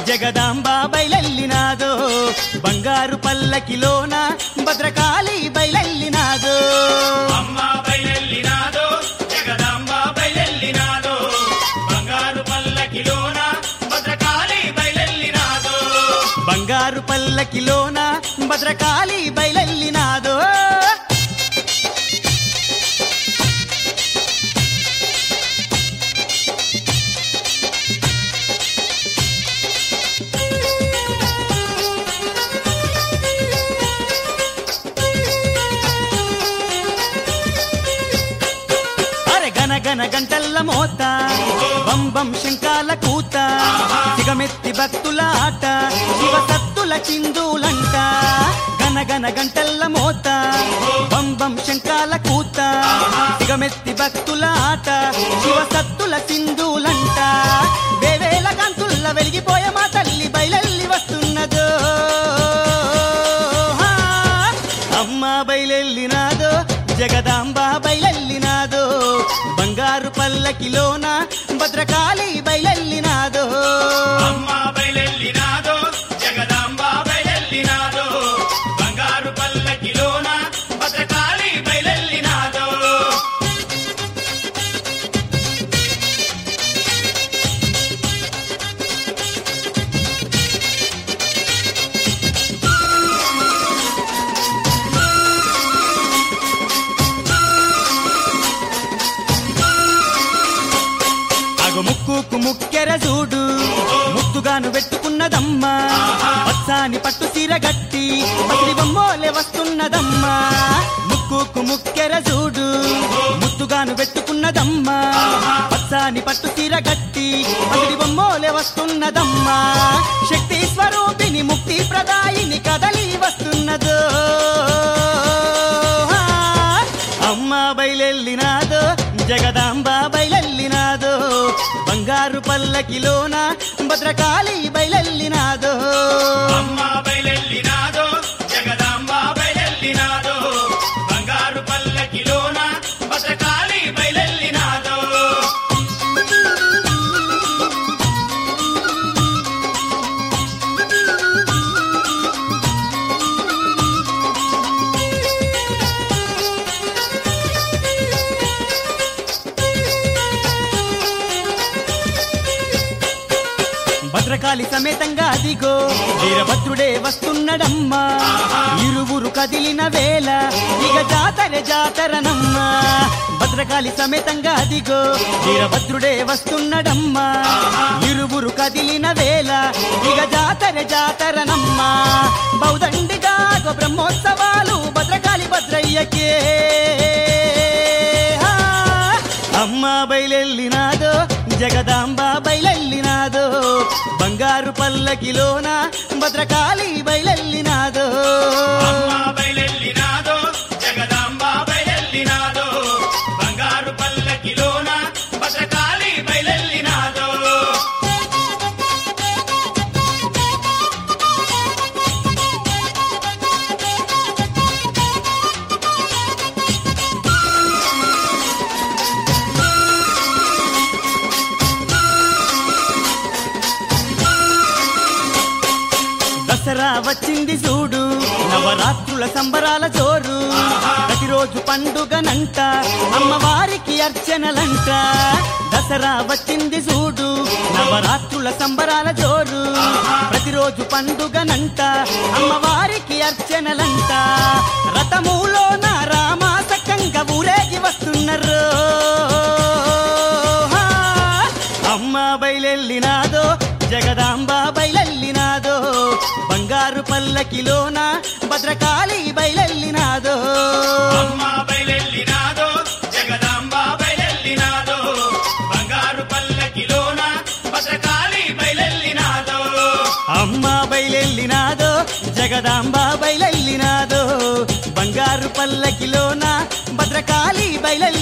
జగదాంబ బయలెల్లినాదో బంగారు పల్లకిలోన భద్రకాళి బయలెల్లినాదో అమ్మ బయలెల్లినాదో జగదాంబ బయలెల్లినాదో బంగారు పల్లకిలోన భద్రకాళి బయలెల్లినాదో బంగారు పల్లకిలోన భద్రకాళి బయలెల్లినాదో అరే గన గన గంటల్ల మోత బం బం శంకాల కూత సిగమెత్తి భక్తుల ఆట శివ సత్తుల చిందులంట గన గన గంటల్ల మోత బం బం శంకాల కూత సిగమెత్తి భక్తుల ఆట శివ సత్తుల సింధులంట వేవేల కాంతుల్ల వెలిగిపోయే మా తల్లి బయలెల్లి వస్తున్నదో హా. అమ్మ బయలెల్లినాదో జగదాంబ బయలెల్లినాదో బంగారు పల్లకిలోన భద్రకాళి బయలెల్లినాదో అమ్మ బయలెల్లినాదో జగదాంబ బయలెల్లినాదో బంగారు పల్లకిలోన భద్రకాళి బయలెల్లినాదో అగు ముక్కుకు ముక్కెర చూడు ముద్దుగాను పెట్టుకున్నదమ్మా పచ్చాని పట్టు సీర గట్టి పసిడి బొమ్మోలే వస్తున్నదమ్మా ముక్కుకు ముక్కెర చూడు ముద్దుగాను పెట్టుకున్నదమ్మా పచ్చాని పట్టు సీర గట్టి పసిడి బొమ్మోలే వస్తున్నదమ్మా శక్తి స్వరూపిణి ముక్తి ప్రదాయిని కదలి వస్తున్నదో అమ్మ బయలెల్లినాదో జగదాంబ బయలెల్లినాదో బంగారు పల్లకిలోన భద్రకాళి బయలెల్లినాదో అమ్మ బయలెల్లినాదో జగదాంబ బయలెల్లినాదో బంగారు పల్లకిలోన భద్రకాళి బయలెల్లినాదో భద్రకాళి సమేతంగా అదిగో వీరభద్రుడే వస్తున్నడమ్మా ఇరువురు కదిలిన వేళ ఇక జాతర జాతరనమ్మా భద్రకాళి సమేతంగా అదిగో వీరభద్రుడే వస్తున్నడమ్మా ఇరువురు కదిలిన వేళ ఇక జాతర జాతరనమ్మా బౌదండిగా బ్రహ్మోత్సవాలు భద్రకాళి భద్రయ్యకే ఆ, అమ్మ బయలెల్లినాదో జగదాంబ బయలెల్లినాదో బంగారు పల్లకిలోన భద్రకాళి బయలెల్లినాదో అమ్మ బయలెల్లినాదో జగదాంబ బయలెల్లినాదో బంగారు పల్లకిలోన భద్రకాళి బయలెల్లినాదో దసరా వచ్చింది చూడు నవరాత్రుల సంబరాల జోరు ప్రతిరోజు పండుగనంట అమ్మవారికి అర్చనలంట దసరా వచ్చింది చూడు నవరాత్రుల సంబరాల జోరు ప్రతిరోజు పండుగనంట అమ్మవారికి అర్చనలంట రథములోన రామాసకంగా ఊరేగి వస్తున్నారు హా! అమ్మ బయలెల్లినాదో జగదాంబ బయలెల్లినాదో బంగారు పల్లకిలోన భద్రకాళి బయలెల్లినాదో అమ్మ బయలెల్లినాదో జగదాంబ బయలెల్లినాదో బంగారు పల్లకిలోన భద్రకాళి బయలెల్లినాదో అమ్మ బయలెల్లినాదో జగదాంబ బయలెల్లినాదో బంగారు పల్లకిలోన భద్రకాళి బయలెల్లి